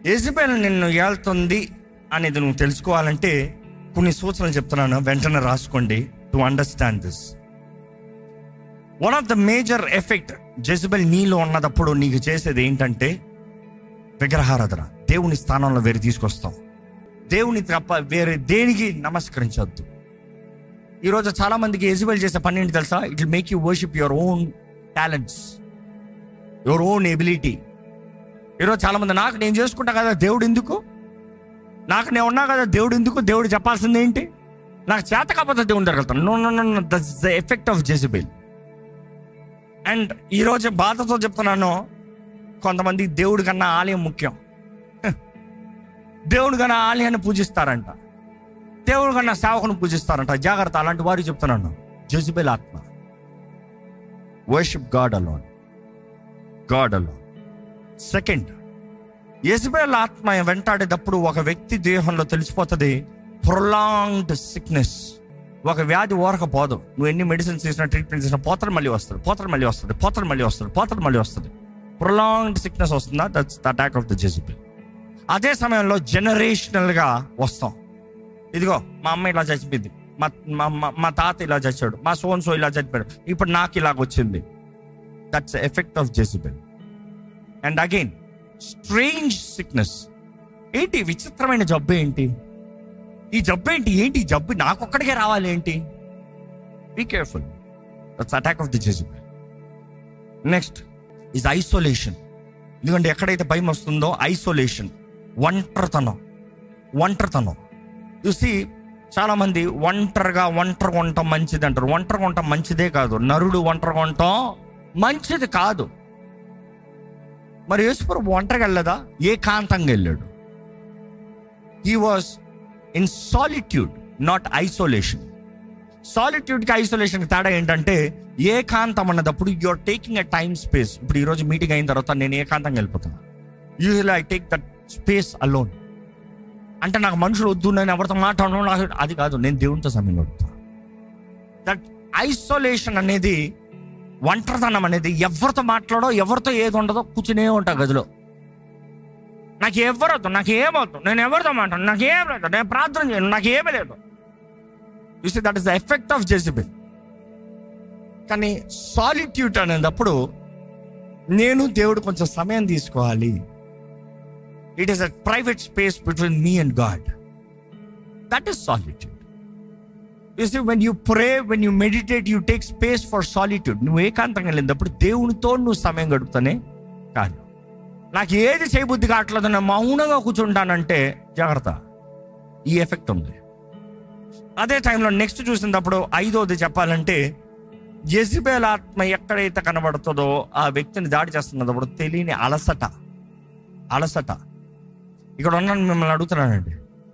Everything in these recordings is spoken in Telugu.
ఎజబెల్ నిన్ను ఏళ్తుంది అనేది నువ్వు తెలుసుకోవాలంటే కొన్ని సూచనలు చెప్తున్నాను వెంటనే రాసుకోండి to understand this one of the major effect Jezebel నీలో ఉన్నదప్పుడు నీకు చేసేది ఏంటంటే విగ్రహారాధన దేవుని స్థానంలో వేరే తీసుకొస్తాం దేవుని తప్ప వేరే దేనికి నమస్కరించవద్దు ఈరోజు చాలా మందికి ఎజిబెల్ చేసే పని ఏంటి తెలుసా it will make you worship your own talents your own ability ఈరోజు చాలా మంది నాకు నేను చేసుకుంటా కదా దేవుడు ఎందుకు నాకు నేను ఉన్నా కదా దేవుడు ఎందుకు దేవుడు చెప్పాల్సింది ఏంటి నాకు చేత కాకపోతే దేవుడు జరుగుతాను no no no that's the effect of Jezebel and ఈరోజు బాధతో చెప్తున్నాను కొంతమంది దేవుడి కన్నా ఆలయం ముఖ్యం దేవుడి కన్నా ఆలయాన్ని పూజిస్తారంట దేవుడి కన్నా సేవకుని పూజిస్తారంట జాగ్రత్త అలాంటి వారికి చెప్తున్నాను జెజిబెల్ ఆత్మ worship God alone God alone second Jezebel ఆత్మ వెంటాడేటప్పుడు ఒక వ్యక్తి దేహంలో తెలిసిపోతుంది ప్రొలాంగ్డ్ సిక్నెస్ ఒక వ్యాధి ఓరకపోదు నువ్వు ఎన్ని మెడిసిన్స్ చేసినా ట్రీట్మెంట్ చేసినా పోతలు మళ్ళీ వస్తుంది పోతలు మళ్ళీ వస్తుంది పోతలు మళ్ళీ వస్తుంది పోతలు మళ్ళీ వస్తుంది ప్రొలాంగ్డ్ సిక్నెస్ వస్తుందా that's the attack of the Jezebel అదే సమయంలో జనరేషనల్గా వస్తాం ఇదిగో మా అమ్మ ఇలా చచ్చిపోయింది మా మా- మా- మా తాత ఇలా చచ్చాడు మా సోన్ సో ఇలా చచ్చిపోయాడు ఇప్పుడు నాకు ఇలాగ వచ్చింది that's effect of Jezebel and again strange sickness ఏంటి విచిత్రమైన జబ్బు ఏంటి ఈ జబ్బు ఏంటి ఏంటి ఈ జబ్బు నాకొక్కడికే రావాలి ఏంటి be careful that's attack of the Jezebel next is isolation ఎందుకంటే ఎక్కడైతే భయం వస్తుందో ఐసోలేషన్ ఒంటరితనం ఒంటరితనం చూసి చాలా మంది ఒంటరిగా ఒంటరిగా ఉండటం మంచిది అంటారు ఒంటరిగా ఉండటం మంచిదే కాదు నరుడు ఒంటరిగా ఉండటం మంచిది కాదు మరి యేసుప్రభు ఒంటరిగా వెళ్ళదా ఏకాంతంగా వెళ్ళాడు he was in solitude not isolation సాలిట్యూడ్కి ఐసోలేషన్కి తేడా ఏంటంటే ఏకాంతం అన్నదప్పుడు you're taking a time space ఇప్పుడు ఈరోజు మీటింగ్ అయిన తర్వాత నేను ఏకాంతంగా వెళ్ళిపోతాను usually I take that space alone అంటే నాకు మనుషులు వద్దు నేను ఎవరితో మాట్లాడను నాకు అది కాదు నేను దేవునితో సమయం గడుపుతా దట్ ఐసోలేషన్ అనేది ఒంటరితనం అనేది ఎవరితో మాట్లాడో ఎవరితో ఏది ఉండదో కూర్చునే ఉంటా గదిలో నాకు ఎవరొద్దు నాకు ఏమవుతుంది నేను ఎవరితో మాట్లాడు నాకు ఏం లేదు నేను ప్రార్థన చేయను నాకు ఏమీ లేదు చూసి that is the effect of Jezebel కానీ సాలిట్యూడ్ అనేటప్పుడు నేను దేవుడు కొంచెం సమయం తీసుకోవాలి it is a private space between me and God that is solitude you see when you pray when you meditate you take space for solitude నువ్వు ఏకాంతంగా వెళ్ళినప్పుడు దేవునితో నువ్వు సమయం గడుపుతానే కాదు నాకు ఏది చేయబుద్ధి కావట్లేదు నేను మౌనంగా కూర్చుంటానంటే జాగ్రత్త ఈ ఎఫెక్ట్ ఉంది అదే టైంలో నెక్స్ట్ చూసినప్పుడు ఐదోది చెప్పాలంటే జెసిబేల్ ఆత్మ ఎక్కడైతే కనబడుతుందో ఆ వ్యక్తిని దాడి చేస్తున్నప్పుడు తెలియని అలసట అలసట ఇక్కడ ఉన్నాను మిమ్మల్ని అడుగుతున్నానండి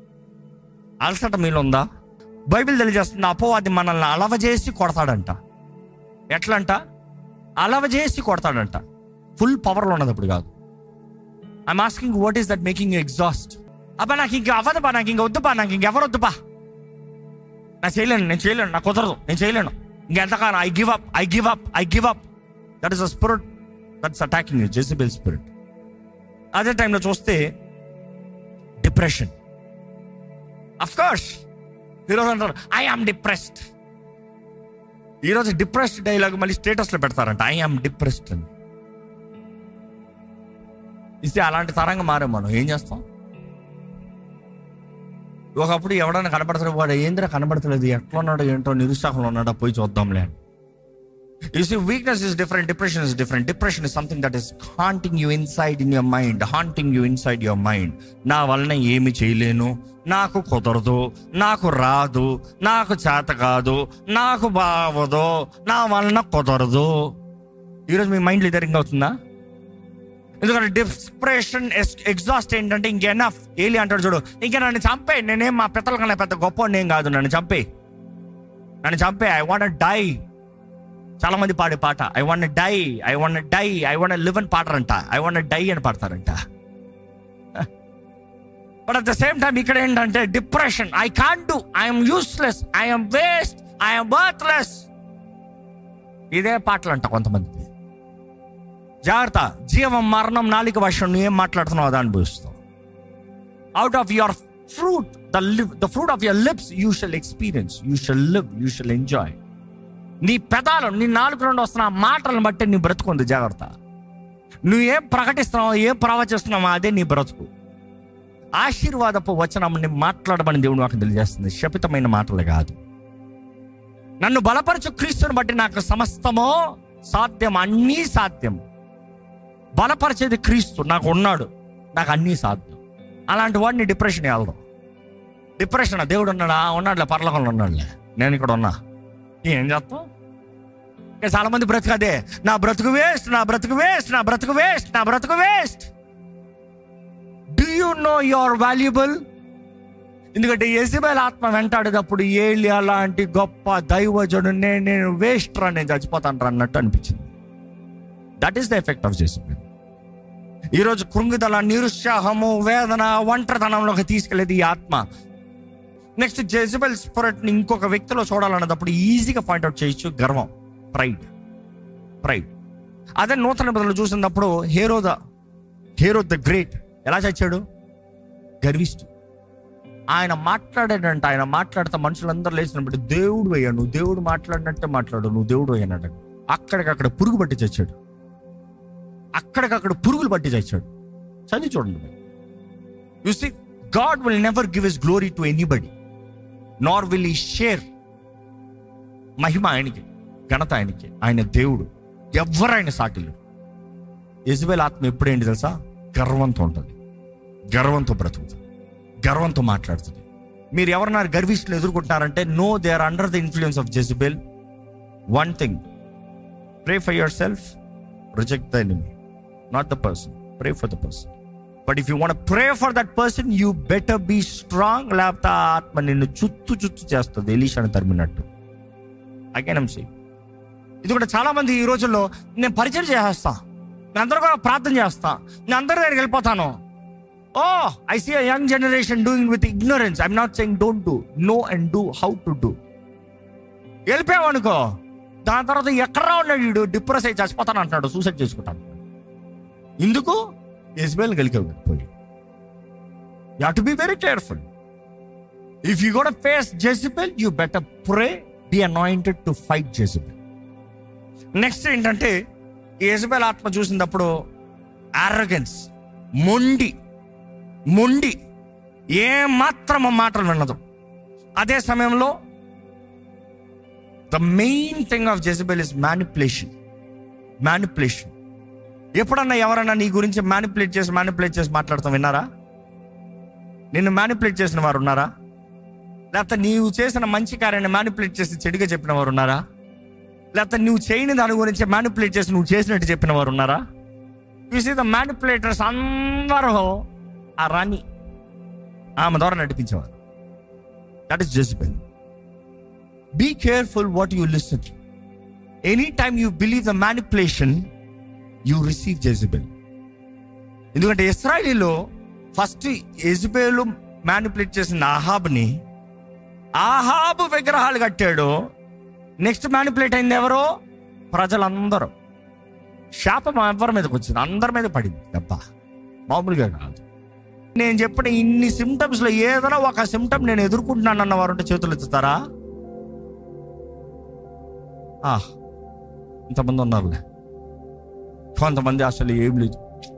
అలసట మీలో ఉందా బైబిల్ తెలియజేస్తుంది అపోవాది మనల్ని అలవ చేసి కొడతాడంట ఎట్లంట అలవ చేసి కొడతాడంట ఫుల్ పవర్లో ఉన్నది అప్పుడు కాదు I'm asking what is that making you exhaust అబ్బా నాకు ఇంకా అవ్వదు బా నాకు ఇంకా వద్దు బా నాకు ఇంకెవరు వద్దు బా నేను చేయలేను నేను చేయలేను నాకు కుదరదు నేను చేయలేను ఇంకెంతకాలం I give up I give up I give up that is a spirit that's attacking you Jezebel spirit అదే టైంలో చూస్తే డిప్రెషన్ అఫ్ కోర్స్ ఈరోజు అంటారు ఐ ఆమ్ డిప్రెస్డ్ ఈరోజు డిప్రెస్డ్ డైలాగ్ మళ్ళీ స్టేటస్లో పెడతారంట ఐ ఆమ్ డిప్రెస్డ్ అని ఇస్తే అలాంటి తరంగా మారాం మనం ఏం చేస్తాం ఒకప్పుడు ఎవడైనా కనబడతాడు వాడు ఏందిరా కనబడతలేదు ఎట్లా ఉన్నాడో ఏంటో నిరుత్సాహంలో ఉన్నాడో పోయి చూద్దాంలే అని you see weakness is different depression is different depression is something that is haunting you inside in your mind haunting you inside your mind నా వలన ఏమి చేయలేను నాకు కుదరదు నాకు రాదు నాకు చేత కాదు నాకు బావదు నా వలన కుదరదు ఈరోజు మీ మైండ్ లిదరింగ్ అవుతుందా ఎందుకంటే డిప్రెషన్ ఎగ్జాస్ట్ ఏంటంటే ఇంకెనఫ్ ఏలి అంటాడు చూడు ఇంకా నన్ను చంపే నేనేం మా పిత్తల కన్నా పెద్ద గొప్ప నేను కాదు నన్ను చంపే నన్ను చంపే ఐ వాంట్ డై చాలా మంది పాడే పాట I want die I want die I want live అని పాడరంట ఐ వాంట్ డై అని పాడతారంట but at the same time ఇక్కడ ఏంటంటే depression I can't do I'm useless I'm waste I'm worthless ఇదే పాటలు అంట కొంతమంది జాగ్రత్త జీవం మరణం నాలిక వర్షం నువ్వు ఏం మాట్లాడుతున్నావు అదా అనుభవిస్తావు out of your fruit the live the fruit of your lips you shall experience you shall live you shall enjoy నీ పెదాలు నీ నాలుగు నుండి వస్తున్న ఆ మాటలను బట్టి నీ బ్రతుకుంది జాగ్రత్త నువ్వు ఏం ప్రకటిస్తున్నావు ఏం ప్రవచిస్తున్నావో అదే నీ బ్రతుకు ఆశీర్వాదపు వచనం మాట్లాడమని దేవుడు నాకు తెలియజేస్తుంది శపితమైన మాటలు కాదు నన్ను బలపరచు క్రీస్తుని బట్టి నాకు సమస్తమో సాధ్యం అన్నీ సాధ్యం బలపరిచేది క్రీస్తు నాకు ఉన్నాడు నాకు అన్నీ సాధ్యం అలాంటి వాడిని డిప్రెషన్ వెళ్దాం డిప్రెషన్ దేవుడు ఉన్నాడా ఉన్నాడులే పర్లోకంలో ఉన్నాడులే నేను ఇక్కడ ఉన్నా ఏం చేస్తాం ఇంకా చాలా మంది బ్రతుకు అదే నా బ్రతుకు వేస్ట్ నా బ్రతుకు వేస్ట్ నా బ్రతుకు వేస్ట్ నా బ్రతుకు waste do you know your valuable ఎందుకంటే యజబేల్ ఆత్మ వెంటాడేటప్పుడు ఏలి అలాంటి గొప్ప దైవజుడు నేను నేను వేస్ట్ రా నేను చచ్చిపోతాను రా అన్నట్టు అనిపించింది that is the effect of Jezebel ఈరోజు కృంగిదల నిరుత్సాహము వేదన ఒంటరితనంలోకి తీసుకెళ్ళేది ఈ ఆత్మ నెక్స్ట్ జెజిబెల్ స్పిరిట్ ని ఇంకొక వ్యక్తిలో చూడాలన్నప్పుడు ఈజీగా పాయింట్అవుట్ చేయొచ్చు గర్వం ప్రైడ్ ప్రైడ్ అదే నూతన నిబంధనలు చూసినప్పుడు Herod the Herod the great ఎలా చచ్చాడు గర్విష్ఠు ఆయన మాట్లాడాడంట ఆయన మాట్లాడితే మనుషులందరూ లేచినప్పుడు దేవుడు అయ్యా నువ్వు దేవుడు మాట్లాడినట్టే మాట్లాడు నువ్వు దేవుడు అయ్యానట అక్కడికక్కడ పురుగు పట్టి చచ్చాడు అక్కడికక్కడ పురుగులు పట్టి చచ్చాడు చదివి చూడండి you see God will never give is glory to anybody nor will he share మహిమ ఆయనకి ఘనత ఆయనకి ఆయన దేవుడు ఎవరైనా సాటిలు యజ్బేల్ ఆత్మ ఎప్పుడేంటి తెలుసా గర్వంతో ఉంటుంది గర్వంతో బ్రతుకుతుంది గర్వంతో మాట్లాడుతుంది మీరు ఎవరన్నారు గర్విష్ఠులు ఎదుర్కొంటున్నారంటే no they are under the influence of Jezebel one thing pray for yourself reject the enemy not the person pray for the person but if you want pray for that person you better be strong లేకపోతే ఆ ఆత్మ నిన్ను చుత్తు చుత్తు చేస్తుంది ఎలీషాను తరిమినట్టు అగైన్ సే ఇది కూడా చాలా మంది ఈ రోజుల్లో నేను పరిచయం చేసేస్తా నేను అందరూ కూడా ప్రార్థన చేస్తా నేను అందరి దగ్గరికి వెళ్ళిపోతాను oh I see a young generation doing with ignorance I'm not saying don't do no and do how to do వెళ్ళిపోయావు అనుకో దాని తర్వాత ఎక్కడా ఉన్నాడు వీడు డిప్రెస్ అయి చచ్చిపోతాను అంటున్నాడు సూసైడ్ చేసుకుంటాను ఎందుకు ఎస్బిఎల్ కలిగావు పోయి you to be very careful if you got face Jezebel you better pray be anointed to fight Jezebel next ఏంటంటే యజబెల్ ఆత్మ చూసినప్పుడు ఆరగెన్స్ మొండి మొండి ఏ మాత్రం మాటలు వినదు అదే సమయంలో the main thing of Jezebel is manipulation manipulation ఎప్పుడన్నా ఎవరన్నా నీ గురించి మ్యానిపులేట్ చేసి మ్యానిపులేట్ చేసి మాట్లాడతాం విన్నారా నిన్ను మ్యానిపులేట్ చేసిన వారు ఉన్నారా లేకపోతే నీవు చేసిన మంచి కార్యాన్ని మ్యానిపులేట్ చేసి చెడుగా చెప్పిన వారు ఉన్నారా లేకపోతే నువ్వు చేయని దాని గురించి మ్యానిపులేట్ చేసి నువ్వు చేసినట్టు చెప్పిన వారు ఉన్నారా చూసి ద మ్యానిపులేటర్స్ అందరూ ఆ రాణి ఆమె ద్వారా నడిపించేవారు that is Jezebel be careful what you listen any time you believe the manipulation you receive Jezebel ఎందుకంటే ఇస్రాయలీలో ఫస్ట్ ఎజిబేలు మ్యానిపులేట్ చేసిన ఆహాబ్ని ఆహాబు విగ్రహాలు కట్టాడు నెక్స్ట్ మ్యానిపులేట్ అయింది ఎవరో ప్రజలందరూ శాపం ఎవరి మీదకి వచ్చింది అందరి మీద పడింది దెబ్బ మామూలుగా కాదు నేను చెప్పిన ఇన్ని సిమ్టమ్స్ లో ఏదైనా ఒక సిమ్టమ్ నేను ఎదుర్కొంటున్నాను అన్న వారు ఉంటే చేతులు ఎత్తుతారా ఆ, ఇంతమంది ఉన్నారులే కొంతమంది అసలు ఏం లేదు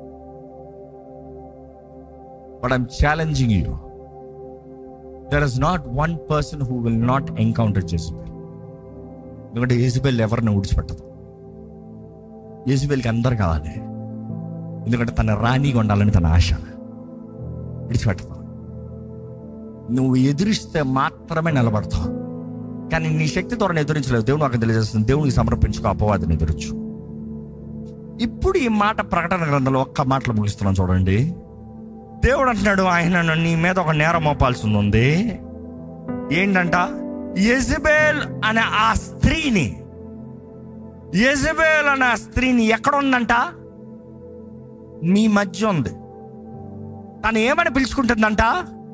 but I'm challenging you there is not one person who will not encounter Jezebel ఎందుకంటే ఏజిబెల్ ఎవరిని ఊడిచిపెట్టదు ఏజిబెల్కి అందరు కావాలి ఎందుకంటే తన రాణిగా ఉండాలని తన ఆశ విడిచిపెట్టదు నువ్వు ఎదురిస్తే మాత్రమే నిలబడతావు కానీ నీ శక్తి ద్వారా ఎదురించలేవు దేవుడు నాకు తెలియజేస్తుంది దేవునికి సమర్పించుకో అపవాదిని ఎదురొచ్చు ఇప్పుడు ఈ మాట ప్రకటన గ్రంథంలో ఒక్క మాటలు ముగిస్తున్నాను చూడండి దేవుడు అంటున్నాడు ఆయన నీ మీద ఒక నేరం మోపాల్సి ఉంది ఏంటంట యెజబెల్ అనే ఆ స్త్రీని యెజబెల్ అనే ఆ స్త్రీని ఎక్కడ ఉందంట మీ మధ్య ఉంది తను ఏమని పిలుచుకుంటుందంట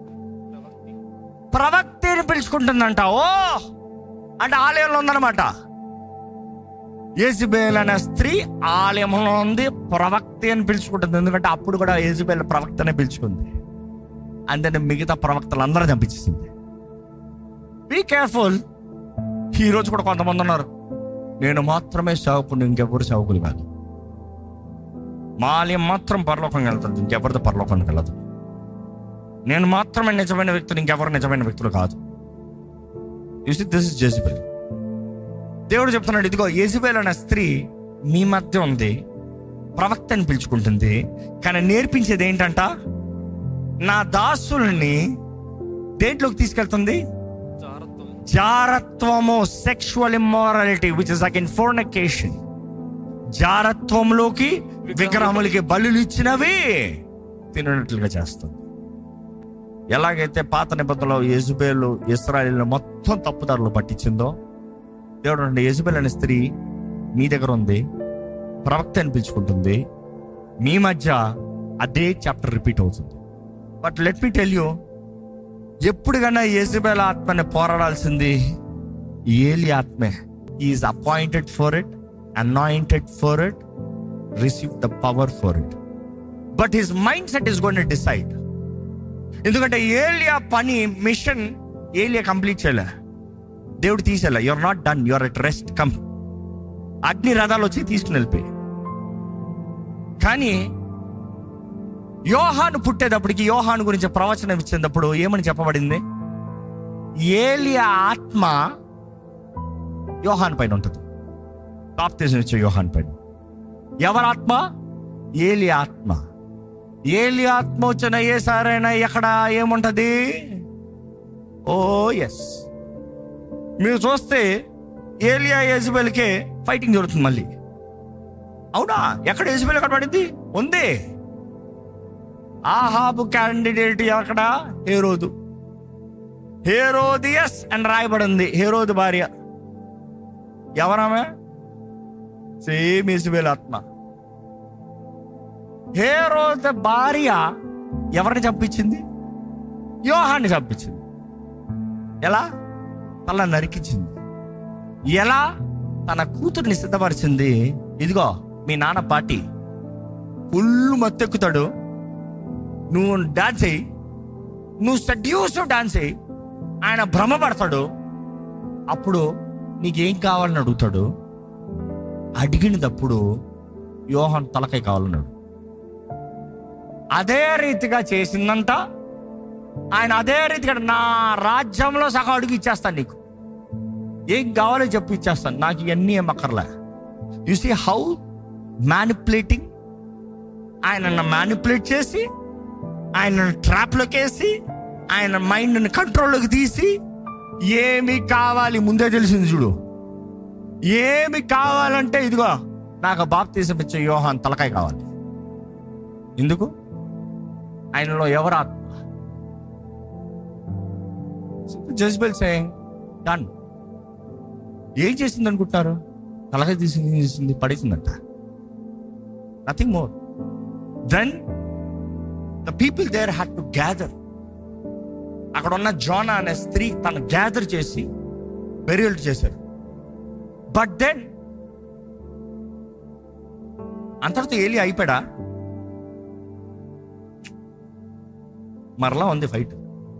ప్రవక్తిని పిలుచుకుంటుందంట ఓ అంటే ఆలయంలో ఉందన్నమాట ఏజిబేల్ అనే స్త్రీ ఆలయంలో ఉంది ప్రవక్తి అని పిలుచుకుంటుంది ఎందుకంటే అప్పుడు కూడా ఏజిబేల్ ప్రవక్తనే పిలుచుకుంది అందుకని మిగతా ప్రవక్తలు అందరూ చంపించేసింది బీ కేర్ఫుల్ ఈ రోజు కూడా కొంతమంది ఉన్నారు నేను మాత్రమే సేవకుడు ఇంకెవరు సేవకులు కాదు మా ఆలయం మాత్రం పరలోకం వెళ్తుంది ఇంకెవరితో పరలోకానికి వెళ్ళదు నేను మాత్రమే నిజమైన వ్యక్తులు ఇంకెవరు నిజమైన వ్యక్తులు కాదు దిస్ ఇస్ జెజిబెల్ దేవుడు చెప్తున్నాడు ఇదిగో యెజబెల్ అనే స్త్రీ మీ మధ్య ఉంది ప్రవక్తని పిలుచుకుంటుంది కానీ నేర్పించేది ఏంటంట నా దాసుల్ని దేంట్లోకి తీసుకెళ్తుంది జారత్వము sexual immorality which is again fornication జారత్వంలోకి విగ్రహములకి బలులు ఇచ్చినవి తినట్లుగా చేస్తుంది ఎలాగైతే పాత నిబంధనలో యజుబేలు ఇస్రాయల్ మొత్తం తప్పుదారులు పట్టించిందో దేవుడు అంటే యజుబేల్ అనే స్త్రీ మీ దగ్గర ఉంది ప్రవక్త అనిపించుకుంటుంది మీ మధ్య అదే చాప్టర్ రిపీట్ అవుతుంది but let me tell you ఎప్పుడుగన్నా యజుబేల్ ఆత్మని పోరాడాల్సింది ఏలి ఆత్మే is appointed for it anointed for it receive the power for it but his mindset is gone decide ఎందుకంటే ఏలియా పని మిషన్ ఏలియా కంప్లీట్ చేయలే దేవుడు తీసేలా your not done your at rest come అగ్ని రథాలు వచ్చి తీసుకుని వెళ్ళిపోయి కానీ యోహాను పుట్టేటప్పటికి యోహాను గురించి ప్రవచనం ఇచ్చేటప్పుడు ఏమని చెప్పబడింది ఏలియా ఆత్మ యోహాన్ పైన ఉంటుంది బాప్తిజం ఇచ్చే యోహాన్ పైన ఎవరి ఆత్మ ఏలి ఆత్మ ఏలి ఆత్మ వచ్చిన ఏ సారైనా ఎక్కడ ఏముంటది ఓ ఎస్ మీరు చూస్తే ఏలియా యజ్బెల్కే ఫైటింగ్ జరుగుతుంది మళ్ళీ అవునా ఎక్కడ యజ్బెల్ ఎక్కడ పడింది ఉంది ఆహాబు క్యాండిడేట్ ఎక్కడ హేరోదు హేరోదియస్ అని రాయబడింది హేరోదు భార్య ఎవరామె సేమ్ యజ్బెల్ ఆత్మ హేరోద భార్య ఎవరిని చంపించింది యోహాన్ని చంపించింది ఎలా తల నరికించింది ఎలా తన కూతుర్ని సిద్ధపరిచింది ఇదిగో మీ నాన్న పాటి ఫుల్ మత్తెక్కుతాడు నువ్వు డాన్స్ అయ్యి నువ్వు సడ్యూస్ డాన్స్ అయ్యి ఆయన భ్రమపడతాడు అప్పుడు నీకేం కావాలని అడుగుతాడు అడిగినప్పుడు యోహన్ తలకాయ కావాలన్నాడు అదే రీతిగా చేసిందంట ఆయన అదే రీతిగా నా రాజ్యంలో సగం అడుగు ఇచ్చేస్తాను నీకు ఏం కావాలో చెప్పు ఇచ్చేస్తాను నాకు ఇవన్నీ ఏం అక్కర్లే యు సీ హౌ మ్యానిపులేటింగ్ ఆయన మ్యానిపులేట్ చేసి ఆయన ట్రాప్లోకి వేసి ఆయన మైండ్ని కంట్రోల్లోకి తీసి ఏమి కావాలి ముందే తెలిసింది చూడు ఏమి కావాలంటే ఇదిగో నాకు బాప్తీసం ఇచ్చే యోహాన్ తలకాయ కావాలి ఎందుకు ఆయనలో ఎవరు ఆత్మ జజ్బెల్ సేయింగ్ డన్ ఏం చేసింది అనుకుంటారు తలకాయ తీసింది తీసింది పడేసిందంట nothing more than the people there had to gather అక్కడ ఉన్న జోనా అనే స్త్రీ తను గ్యాదర్ చేసి బెరియల్ చేశారు బట్ దెన్ అంతటితో ఏలి అయిపోయాడా మరలా ఉంది ఫైట్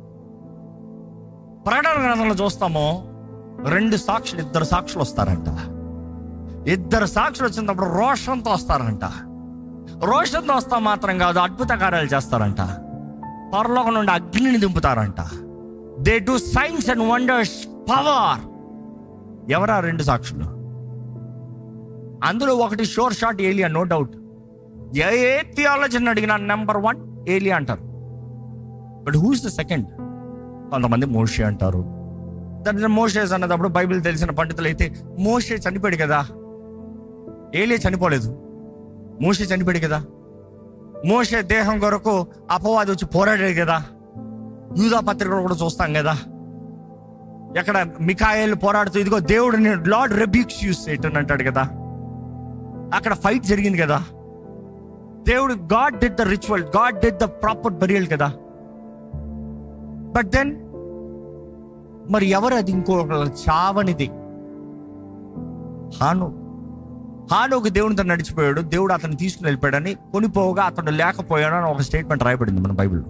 ప్రకటన గ్రంథంలో చూస్తాము రెండు సాక్షులు ఇద్దరు సాక్షులు వస్తారంట ఇద్దరు సాక్షులు వచ్చినప్పుడు రోషంతో వస్తారంట రోషంతో వస్తా మాత్రం కాదు అద్భుత కార్యాలు చేస్తారంట పరలోకం నుండి అగ్నిని దింపుతారంట they do signs and wonders power ఎవరా రెండు సాక్షులు అందులో ఒకటి షోర్ షాట్ ఏలియా నో డౌట్ ఏ ఏ థియాలజీని అడిగినా నెంబర్ వన్ ఏలియా అంటారు బట్ హూస్ ద సెకండ్ కొంతమంది మోషే అంటారు దాని మోషేస్ అన్నప్పుడు బైబిల్ తెలిసిన పండితులు అయితే మోషే చనిపోయాడు కదా ఏలియా చనిపోలేదు మోషే చనిపోయాడు కదా మోషే దేహం కొరకు అపవాది వచ్చి పోరాడాడు కదా యూదా పత్రికలు కూడా చూస్తాం కదా ఎక్కడ మికాయలు పోరాడుతూ ఇదిగో దేవుడిని లార్డ్ రెబ్యూక్స్ యూస్ చేయటం అంటాడు కదా అక్కడ ఫైట్ జరిగింది కదా దేవుడు God did the ritual God did the proper burial కదా బట్ దెన్ మరి ఎవరు అది ఇంకో చావనిది హాను హానుకు దేవునితో నడిచిపోయాడు దేవుడు అతను తీసుకుని వెళ్ళిపోయాడని కొనిపోగా అతడు లేకపోయాడు అని ఒక స్టేట్మెంట్ రాయబడింది మన బైబిల్లో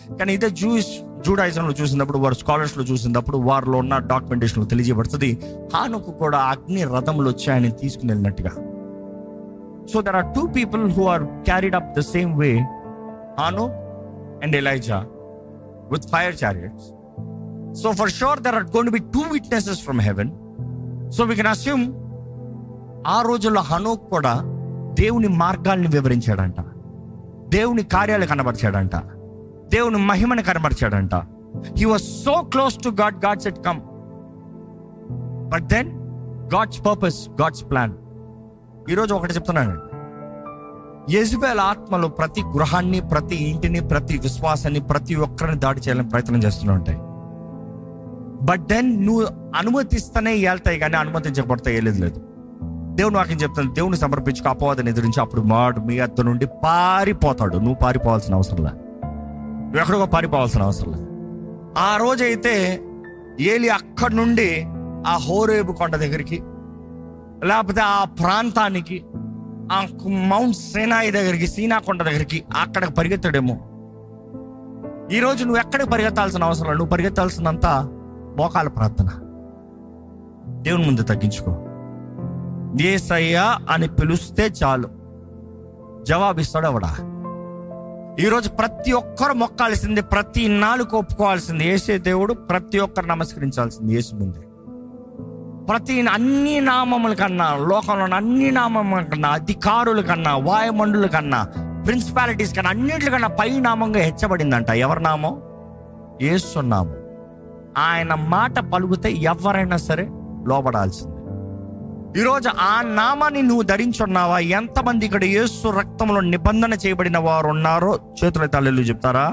కానీ ఇదే జూయిస్ జూడాయిజంలో చూసినప్పుడు వారు స్కాలర్స్లో చూసినప్పుడు వారిలో ఉన్న డాక్యుమెంటేషన్లో తెలియజేయబడుతుంది హానుకు కూడా అగ్ని రథములు వచ్చి ఆయన తీసుకుని వెళ్ళినట్టుగా so there are two people who are carried up the same way హాను and Elijah with fire chariots so for sure there are gonna be two witnesses from heaven so we can assume ఆ రోజుల్లో హనోక్ కూడా దేవుని మార్గాల్ని వివరించాడంట దేవుని కార్యాలు కనబరిచాడంట దేవుని మహిమని కనబరిచాడంట he was so close to God God said come but then God's purpose God's plan ఈరోజు ఒకటి చెప్తున్నాను యజ్బేల్ ఆత్మలో ప్రతి గృహాన్ని ప్రతి ఇంటిని ప్రతి విశ్వాసాన్ని ప్రతి ఒక్కరిని దాడి చేయాలని ప్రయత్నం చేస్తూనే ఉంటాయి బట్ దెన్ నువ్వు అనుమతిస్తేనే వెళ్తాయి కానీ అనుమతించబడతాయి వెళ్ళేది లేదు దేవుడు వాక్యం చెప్తాను దేవుని సమర్పించుకో అపవాదం ఎదురించి అప్పుడు మాడు మీ అత్త నుండి పారిపోతాడు నువ్వు పారిపోవాల్సిన అవసరం లే నువ్వు ఎక్కడికో పారిపోవాల్సిన అవసరం లే ఆ రోజైతే ఏలి అక్కడి నుండి ఆ హోరేబు కొండ దగ్గరికి లేకపోతే ఆ ప్రాంతానికి ఆ మౌంట్ సేనాయి దగ్గరికి సీనా కొండ దగ్గరికి అక్కడికి పరిగెత్తాడేమో ఈ రోజు నువ్వు ఎక్కడికి పరిగెత్తాల్సిన అవసరం లేదు. నువ్వు పరిగెత్తాల్సినంత మోకాల ప్రార్థన దేవుని ముందు తగ్గించుకో ఏసయ్యా అని పిలుస్తే చాలు జవాబిస్తాడు అవడా ఈరోజు ప్రతి ఒక్కరు మొక్కాల్సింది ప్రతి నాలుగు ఒప్పుకోవాల్సింది ఏసే దేవుడు ప్రతి ఒక్కరు నమస్కరించాల్సింది యేసు ముందే ప్రతి అన్ని నామముల కన్నా లోకంలో ఉన్న అన్ని నామముల కన్నా అధికారుల కన్నా వాయుమండుల కన్నా ప్రిన్సిపాలిటీస్ కన్నా అన్నిటికన్నా పై నామంగా హెచ్చబడిందంట ఎవరి నామం యేసు నామం ఆయన మాట పలుకుతే ఎవరైనా సరే లోపడాల్సిందే ఈరోజు ఆ నామాన్ని నువ్వు ధరించున్నావా ఎంతమంది ఇక్కడ యేసు రక్తంలో నిబంధన చేయబడిన వారు ఉన్నారో చేతుల తల్లు చెప్తారా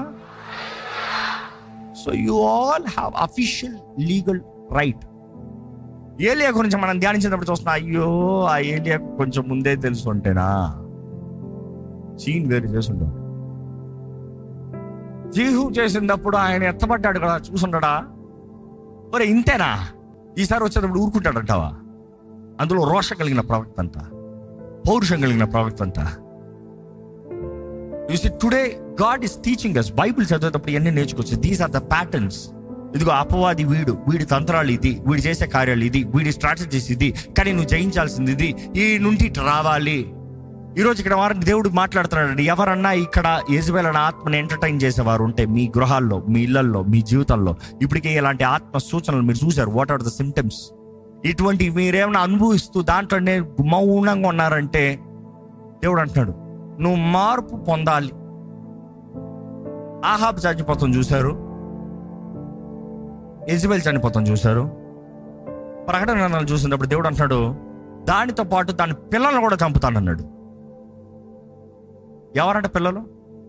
so you all have official legal right ఏలియా గురించి మనం ధ్యానించినప్పుడు చూస్తున్నా అయ్యో ఆ ఏలియా కొంచెం ముందే తెలుసుంటేనా సీన్ వేరు చేసుంటాడు జీహు చేసినప్పుడు ఆయన ఎత్తబడ్డాడు కదా చూసుంటాడా ఒరే ఇంతేనా ఈసారి వచ్చేటప్పుడు ఊరుకుంటాడంటావా అందులో రోష కలిగిన ప్రవక్త అంట పౌరుషం కలిగిన ప్రవక్త అంట today God is teaching us Bible చదివేటప్పుడు ఎన్ని నేర్చుకోవచ్చు దీస్ ఆర్ ద ప్యాటర్న్స్ ఇదిగో అపవాది వీడు వీడి తంత్రాలు ఇది వీడు చేసే కార్యాలు ఇది వీడి స్ట్రాటజీస్ ఇది కానీ నువ్వు జయించాల్సింది ఇది ఈ నుండి ఇటు రావాలి ఈరోజు ఇక్కడ వారిని దేవుడు మాట్లాడుతున్నాడు ఎవరన్నా ఇక్కడ యజబేలన ఆత్మని ఎంటర్టైన్ చేసేవారు ఉంటే మీ గృహాల్లో మీ ఇళ్లలో మీ జీవితంలో ఇప్పటికే ఇలాంటి ఆత్మ సూచనలు మీరు చూసారు వాట్ ఆర్ ద సిమ్టమ్స్ ఇటువంటి మీరేమైనా అనుభవిస్తూ దాంట్లోనే మౌనంగా ఉన్నారంటే దేవుడు అంటున్నాడు నువ్వు మార్పు పొందాలి ఆహాబ్ చనిపోతాం చూశారు ఎజిబెల్ చనిపోతాం చూశారు ప్రకటన గ్రంథాలు చూసినప్పుడు దేవుడు అంటున్నాడు దానితో పాటు దాని పిల్లలను కూడా చంపుతానన్నాడు ఎవరంట పిల్లలు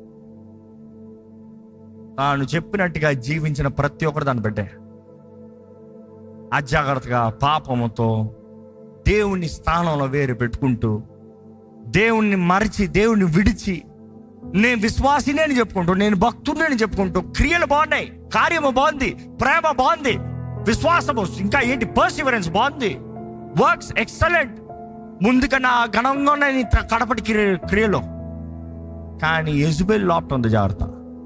తాను చెప్పినట్టుగా జీవించిన ప్రతి ఒక్కరు దాన్ని పెట్టే అజాగ్రత్తగా పాపముతో దేవుని స్థానంలో వేరు పెట్టుకుంటూ దేవుణ్ణి మరిచి దేవుణ్ణి విడిచి నేను విశ్వాసిని అని చెప్పుకుంటూ నేను భక్తుడిని అని చెప్పుకుంటూ క్రియలు బాగున్నాయి కార్యము బాగుంది ప్రేమ బాగుంది విశ్వాసము ఇంకా ఏంటి పర్సివరెన్స్ బాగుంది వర్క్స్ ఎక్సలెంట్ ముందుకన్నా ఘనంగా ఉన్నాయి నీ కడపటి క్రియ క్రియలో కానీ ఎజుబెల్ లోపట ఉంది జాగ్రత్త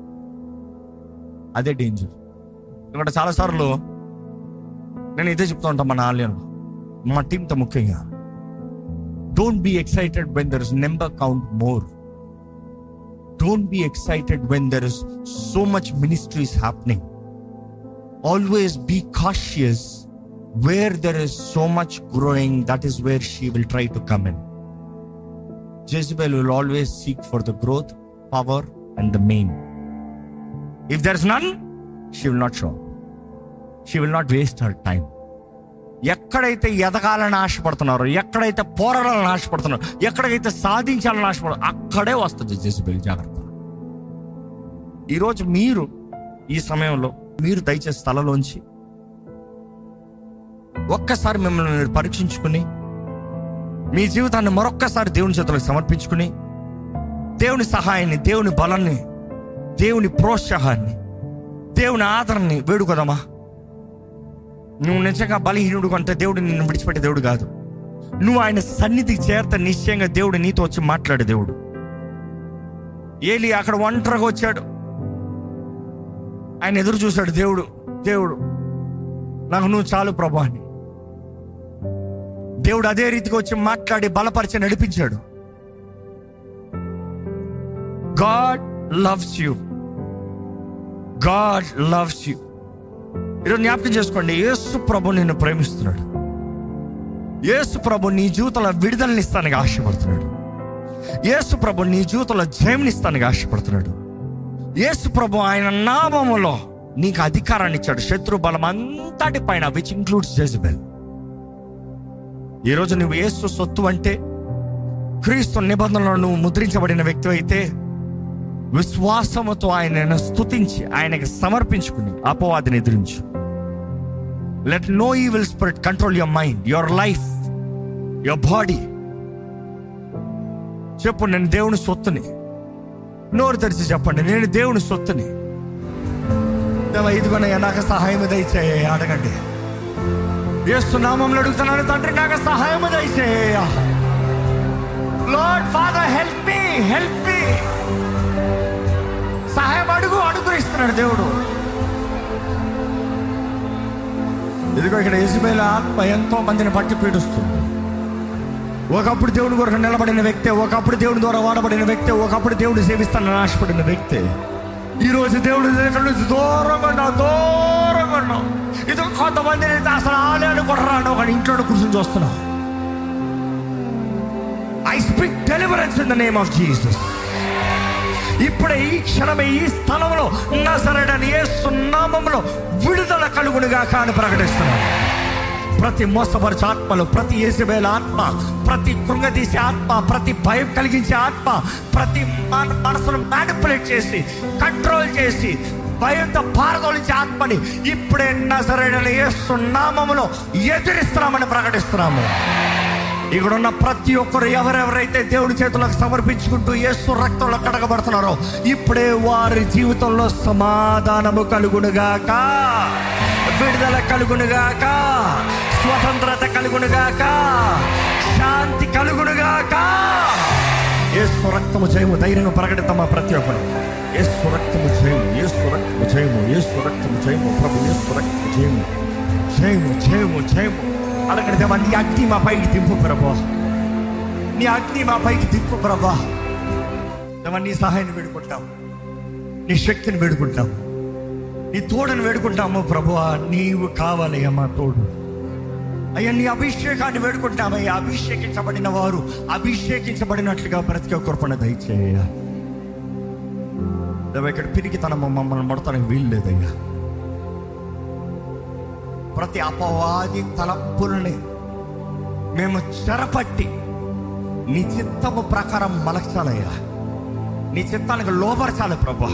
అదే డేంజర్ ఇక్కడ చాలాసార్లు నేను ఇదే చెప్తూ ఉంటాను మన ఆలయంలో మా టీంతో ముఖ్యంగా don't be excited when there is number count more don't be excited when there is so much ministries happening always be cautious where there is so much growing that is where she will try to come in Jezebel will always seek for the growth, power, and the main. If there's none, she will not show up. She will not waste her time. ఎక్కడైతే ఎదగాలని ఆశపడుతున్నారో ఎక్కడైతే పోరాడాలని ఆశపడుతున్నారో ఎక్కడైతే సాధించాలని ఆశపడ అక్కడే వస్తుంది జెసిబెల్ జాగ్రత్త ఈరోజు మీరు ఈ సమయంలో మీరు దయచేసి స్థలలోంచి ఒక్కసారి మిమ్మల్ని మీరు పరీక్షించుకుని మీ జీవితాన్ని మరొక్కసారి దేవుని చేతులకు సమర్పించుకుని దేవుని సహాయాన్ని దేవుని బలాన్ని దేవుని ప్రోత్సాహాన్ని దేవుని ఆదరణని వేడుకోదమ్మా నువ్వు నిజంగా బలహీనుడు అంటే దేవుడు నిన్ను విడిచిపెట్టే దేవుడు కాదు నువ్వు ఆయన సన్నిధికి చేరత నిశ్చయంగా దేవుడు నీతో వచ్చి మాట్లాడే దేవుడు ఏలి అక్కడ ఒంటరిగా వచ్చాడు ఆయన ఎదురు చూశాడు దేవుడు దేవుడు నాకు నువ్వు చాలు ప్రభు అని దేవుడు అదే రీతికి వచ్చి మాట్లాడి బలపరిచి నడిపించాడు God loves you God loves you ఈరోజు జ్ఞాపకం చేసుకోండి యేసు ప్రభు నిన్ను ప్రేమిస్తున్నాడు యేసు ప్రభు నీ జీవితంలో విడుదలని ఇస్తానికి ఆశపడుతున్నాడు యేసు ప్రభు నీ జీవితంలో జయమినిస్తానికి ఆశపడుతున్నాడు యేసు ప్రభు ఆయన నామములో నీకు అధికారాన్ని ఇచ్చాడు శత్రు బలం అంతటి పైన విచ్ ఇంక్లూడ్స్ జెజబెల్ ఈరోజు నువ్వు యేసు సొత్తు అంటే క్రీస్తు నిబంధనలో నువ్వు ముద్రించబడిన వ్యక్తి అయితే విశ్వాసముతో ఆయన స్తుతించి ఆయనకి సమర్పించుకుని అపవాదిని ఎదిరించు let no evil spirit control your mind your life your body చెప్పు నేను దేవుని సొత్తుని నోరు తెరిచి చెప్పండి నేను దేవుని సొత్తుని దేవా, ఇదిగోనయ్యా నాకు సహాయం దయచేయ అడగండి ఏసు నామంలో అడుగుతున్నాను తండ్రి నాకు సహాయం దయచేయ Lord father help me help me సహాయం అడుగు అడుగు ఇస్తున్నాడు దేవుడు ఇదిగో ఇక్కడ యజమేల ఆత్మ ఎంతో మందిని పట్టి పీడిస్తుంది ఒకప్పుడు దేవుని కొరకు నిలబడిన వ్యక్తే ఒకప్పుడు దేవుని ద్వారా వాడబడిన వ్యక్తే ఒకప్పుడు దేవుడు సేవిస్తానని ఆశపడిన వ్యక్తే ఈ రోజు దేవుడి దగ్గర నుంచి దూరంగా ఉన్నావు దూరంగా ఉన్నావు ఇది కొంతమంది అయితే అసలు ఆలయాన్ని కూడా రాను ఒక ఇంట్లో కూర్చొని చూస్తున్నావు I speak deliverance in the name of Jesus ఇప్పుడే ఈ క్షణమే ఈ స్థలంలో నజరడని యేసు నామములో విడుదల కలుగునుగా కాని ప్రకటిస్తున్నాను ప్రతి మోసపరిచే ఆత్మలు ప్రతి ఏసుబేల ఆత్మ ప్రతి కృంగదీసే ఆత్మ ప్రతి భయం కలిగించే ఆత్మ ప్రతి మన మనసును మ్యానిపులేట్ చేసి కంట్రోల్ చేసి భయంతో పారదోలించే ఆత్మని ఇప్పుడే నజరడని యేసు నామములో ఎదిరిస్తున్నామని ప్రకటిస్తున్నాము ఇక్కడ ఉన్న ప్రతి ఒక్కరు ఎవరెవరైతే దేవుడి చేతులకు సమర్పించుకుంటూ యేసు రక్తంలో కడగబడుతున్నారో ఇప్పుడే వారి జీవితంలో సమాధానము కలుగునుగాక విడుదల కలుగునుగాక స్వతంత్రత కలుగునుగాక శాంతి కలుగునుగాక యేసు రక్తము జయము ధైర్యంగా ప్రకటితమా ప్రతి ఒక్కరు యేసు రక్తము జయము యేసు రక్తము జయము యేసు రక్తము జయము ప్రభు యేసు రక్తము జయము జయము జయము జయము అడగండి దేవా నీ అగ్ని మా పైకి దింపు ప్రభా నీ అగ్ని మా పైకి దింపు ప్రభా దేవా నీ సహాయాన్ని వేడుకుంటాం నీ శక్తిని వేడుకుంటాం నీ తోడుని వేడుకుంటాము ప్రభు నీవు కావాలయ్యా మా తోడు అయ్యా నీ అభిషేకాన్ని వేడుకుంటామయ్యా అభిషేకించబడిన వారు అభిషేకించబడినట్లుగా బ్రతికే కృపణ దయచేయ దేవా ఇక్కడ పిరికి తన మమ్మల్ని మొడతానికి వీలు లేదయ్యా ప్రతి అపవాది తలంపులని మేము చెరపట్టి నీ చిత్తము ప్రకారం మలచాలయ్యా నీ చిత్తానికి లోపరచాలి ప్రభా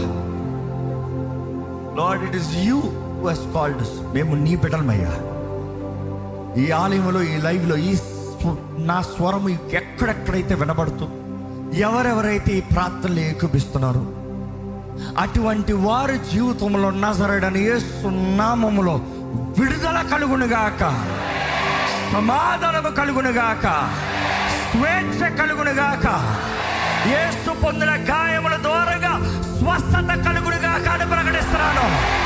Lord it is you he's called మేము నీ బిడ్డలమయ్యా ఈ ఆలయంలో ఈ లైవ్లో ఈ స్వ- నా స్వరం ఎక్కడెక్కడైతే వినబడుతూ ఎవరెవరైతే ఈ ప్రార్థనలు ఏకూపిస్తున్నారు అటువంటి వారి జీవితంలో నజరడని నామములో విడుదల కలుగునుగాక సమాధానము కలుగునుగాక స్వేచ్ఛ కలుగునుగాక యేసు పొందిన గాయముల ద్వారాగా స్వస్థత కలుగునుగాక అని ప్రకటిస్తున్నాను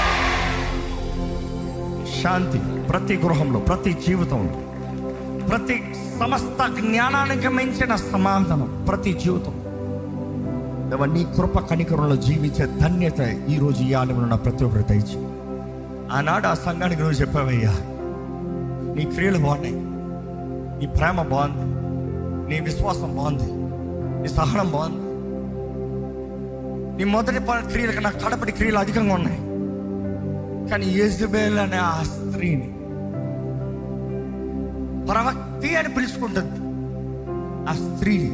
శాంతి ప్రతి గృహంలో ప్రతి జీవితంలో ప్రతి సమస్త జ్ఞానానికి మించిన సమాధానం ప్రతి జీవితం దేవా, నీ కృప కనికరంలో జీవించే ధన్యత ఈ రోజు ఈ ఆలయంలో ఉన్న ప్రతి ఒక్కరు దయచి ఆనాడు ఆ సంఘానికి నువ్వు చెప్పావయ్యా నీ క్రియలు బాగున్నాయి నీ ప్రేమ బాగుంది నీ విశ్వాసం బాగుంది నీ సహనం బాగుంది నీ మొదటి ప- క్రియలు కన్నా కడపటి క్రియలు అధికంగా ఉన్నాయి కానీ యజబేల్ అనే ఆ స్త్రీని ప్రవక్తి అని పిలుచుకుంటుంది ఆ స్త్రీని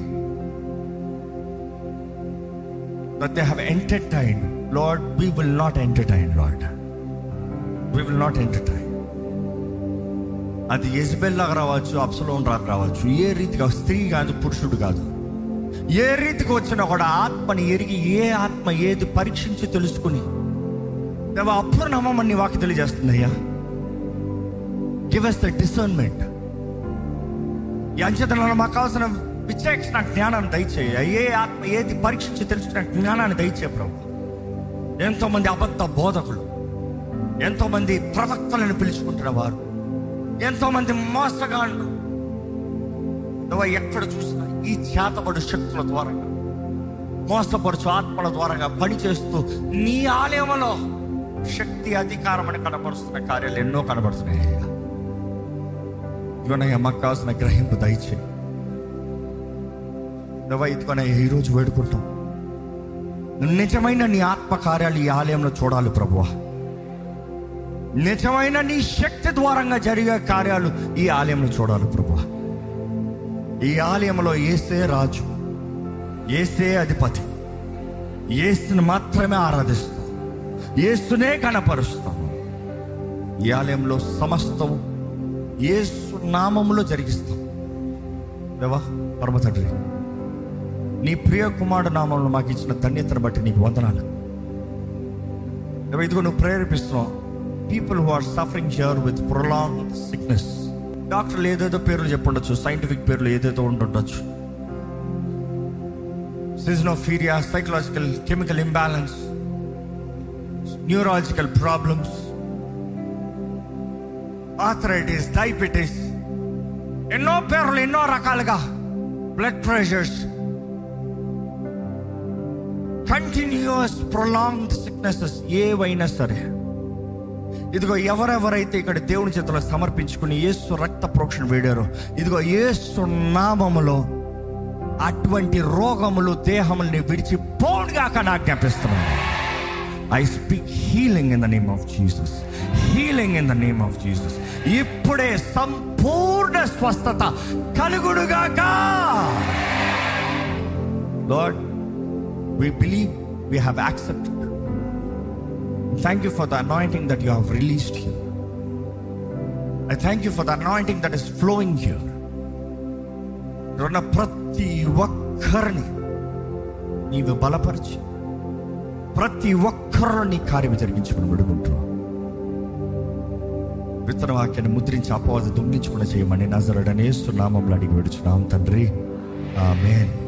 that they have entertained. Lord, we will not entertain, Lord. We will not entertain. అది యజ్బెల్ లాగా రావచ్చు అప్సలోన్ రాగా రావచ్చు ఏ రీతిగా స్త్రీ కాదు పురుషుడు కాదు ఏ రీతికి వచ్చినా కూడా ఆత్మని ఎరిగి ఏ ఆత్మ ఏది పరీక్షించి తెలుసుకుని దేవా అప్పుడు నమ్మమని వాకి తెలియజేస్తుంది అయ్యా గివ్ ఎస్ ద డిసర్న్మెంట్ ఈ అంచెతనంలో మాకు కావాల్సిన విచక్షణ జ్ఞానాన్ని దయచేయ ఏ ఆత్మ ఏది పరీక్షించి తెలుసుకున్న జ్ఞానాన్ని దయచే ప్రభు ఎంతో మంది అబద్ధ బోధకులు ఎంతో మంది ప్రవక్తలను పిలుచుకుంటున్న వారు ఎంతో మంది మోసగాళ్ళు నువ్వు ఎక్కడ చూసినా ఈ చేతబడు శక్తుల ద్వారా మోసపరుచు ఆత్మల ద్వారా పనిచేస్తూ నీ ఆలయంలో శక్తి అధికారం అని కనబరుస్తున్న కార్యాలు ఎన్నో కనబడుతున్నాయి ఇదిగోనయ్యా మాకు కావాల్సిన గ్రహింపు దయచే నువ్వు ఇదిగోనయ్యా ఈరోజు వేడుకుంటాం నిజమైన నీ ఆత్మ కార్యాలు ఈ ఆలయంలో చూడాలి ప్రభువా నిజమైన నీ శక్తి ద్వారంగా జరిగే కార్యాలు ఈ ఆలయంలో చూడాలి ప్రభువా ఈ ఆలయంలో ఏసే రాజు ఏసే అధిపతి ఏసుని మాత్రమే ఆరాధిస్తాం ఏసునే కనపరుస్తాం ఈ ఆలయంలో సమస్తం ఏసు నామములో జరిగిస్తాం దేవా పరమ తండ్రి నీ ప్రియ కుమారుడు నామంలో మాకు ఇచ్చిన ధన్యతను బట్టి నీకు వందనాలు దేవా ఇదిగో నువ్వు ప్రేరేపిస్తున్నావు people who are suffering here with prolong sickness డాక్టర్లు ఏదేదో పేర్లు చెప్పుండొచ్చు సైంటిఫిక్ పేర్లు ఏదేదో ఉంటుండొచ్చు schizophrenia psychological chemical imbalance neurological problems arthritis diabetes ఎన్నో పేర్లు ఎన్నో రకాలుగా blood pressures continues prolonged sicknesses ఏవైనా సరే ఇదిగో ఎవరెవరైతే ఇక్కడ దేవుని చేతిలో సమర్పించుకుని యేసు రక్త ప్రోక్షణ వేడారో ఇదిగో యేసు నామములో అటువంటి రోగములు దేహముల్ని విడిచి పోనుగాక నా జ్ఞాపిస్తున్నాను I speak healing in the name of Jesus healing in the name of Jesus ఇప్పుడే సంపూర్ణ స్వస్థత కలుగుడుగాక Lord we believe we have accepted thank you for the anointing that you have released here I thank you for the anointing that is flowing here ఉన్న ప్రతి ఒక్కరిని నీవు బలపరిచి ప్రతి ఒక్కరిని నీ కార్యం జరిగించుకుని విడుకుంటూ విత్తన వాక్యాన్ని ముద్రించి అపవాద దుమ్మించకుండా చేయమని నజరడనేస్తున్నామంలో అడిగి విడుచున్నాం తండ్రి ఆమెన్